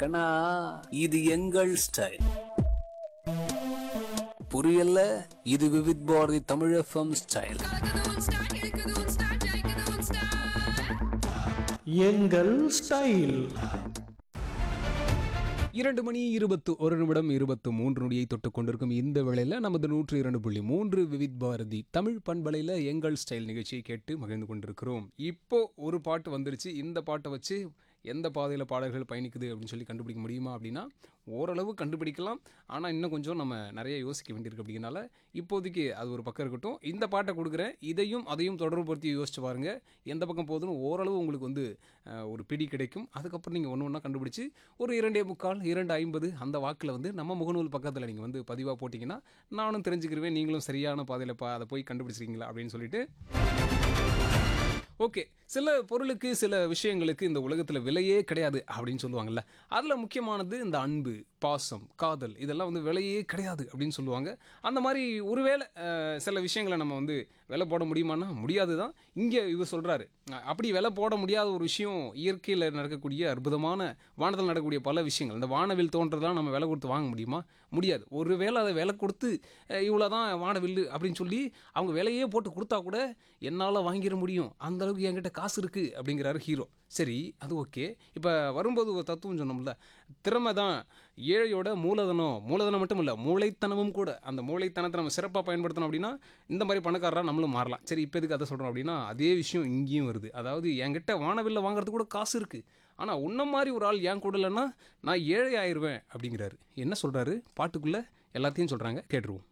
கண்ணா இது எங்கள் ஸ்டைல் புரியல இது விவித் பாரதி தமிழ் எஃப்எம் ஸ்டைல் எங்கள் ஸ்டைல் இரண்டு மணி இருபத்து ஒரு நிமிடம் இருபத்து மூன்று நொடியை தொட்டு கொண்டிருக்கும் இந்த வேளையில் நமது நூற்று இரண்டு புள்ளி மூன்று விவித் பாரதி தமிழ் பண்பலையில் எங்கள் ஸ்டைல் நிகழ்ச்சியை கேட்டு மகிழ்ந்து கொண்டிருக்கிறோம் இப்போ ஒரு பாட்டு வந்துருச்சு இந்த பாட்டை வச்சு எந்த பாதையில் பாடல்கள் பயணிக்குது அப்படின்னு சொல்லி கண்டுபிடிக்க முடியுமா அப்படின்னா ஓரளவு கண்டுபிடிக்கலாம் ஆனால் இன்னும் கொஞ்சம் நம்ம நிறைய யோசிக்க வேண்டியிருக்கு அப்படிங்கிறனால இப்போதைக்கு அது ஒரு பக்கம் இருக்கட்டும் இந்த பாட்டை கொடுக்குறேன் இதையும் அதையும் தொடர்புபடுத்தி யோசிச்சு பாருங்கள் எந்த பக்கம் போகுதுன்னு ஓரளவு உங்களுக்கு வந்து அஹ், ஒரு பிடி கிடைக்கும் அதுக்கப்புறம் நீங்கள் ஒன்று ஒன்றா கண்டுபிடிச்சு ஒரு இரண்டே முக்கால் இரண்டு ஐம்பது அந்த வாக்கில் வந்து நம்ம முகநூல் பக்கத்தில் நீங்கள் வந்து பதிவாக போட்டிங்கன்னா நானும் தெரிஞ்சுக்கிருவேன் நீங்களும் சரியான பாதையில் பா அதை போய் கண்டுபிடிச்சிருக்கீங்களா அப்படின்னு சொல்லிட்டு ஓகே சில பொருளுக்கு சில விஷயங்களுக்கு இந்த உலகத்தில் விலையே கிடையாது அப்படின்னு சொல்லுவாங்கல்ல அதில் முக்கியமானது இந்த அன்பு பாசம் காதல் இதெல்லாம் வந்து விலையே கிடையாது அப்படின்னு சொல்லுவாங்க அந்த மாதிரி ஒருவேளை அஹ், சில விஷயங்களை நம்ம வந்து விலை போட முடியுமான்னா முடியாது தான் இங்கே இவர் சொல்கிறாரு அப்படி விலை போட முடியாத ஒரு விஷயம் இயற்கையில் நடக்கக்கூடிய அற்புதமான வானத்தில் நடக்கக்கூடிய பல விஷயங்கள் இந்த வானவில் தோன்றதெல்லாம் நம்ம விலை கொடுத்து வாங்க முடியுமா முடியாது ஒருவேளை அதை விலை கொடுத்து இவ்வளோ தான் வானவில் அப்படின்னு சொல்லி அவங்க விலையே போட்டு கொடுத்தா கூட என்னால் வாங்கிட முடியும் அந்த அளவுக்கு என்கிட்ட காசு இருக்குது அப்படிங்கிறாரு ஹீரோ சரி அது ஓகே இப்போ வரும்போது ஒரு தத்துவம் சொன்னோம்ல திறமை தான் ஏழையோட மூலதனம் மூலதனம் மட்டும் இல்லை மூளைத்தனமும் கூட அந்த மூளைத்தனத்தை நம்ம சிறப்பாக பயன்படுத்தணும் அப்படின்னா இந்த மாதிரி பணக்காரராக நம்மளும் மாறலாம் சரி இப்போ எதுக்கு அதை சொல்கிறோம் அப்படின்னா அதே விஷயம் இங்கேயும் வருது அதாவது என்கிட்ட வானவில்ல வாங்குறதுக்கு கூட காசு இருக்குது ஆனால் உன்ன மாதிரி ஒரு ஆள் ஏன் கூட இல்லைன்னா நான் ஏழை ஆயிடுவேன் அப்படிங்கிறாரு என்ன சொல்கிறாரு பாட்டுக்குள்ளே எல்லாத்தையும் சொல்கிறாங்க கேட்டுருவோம்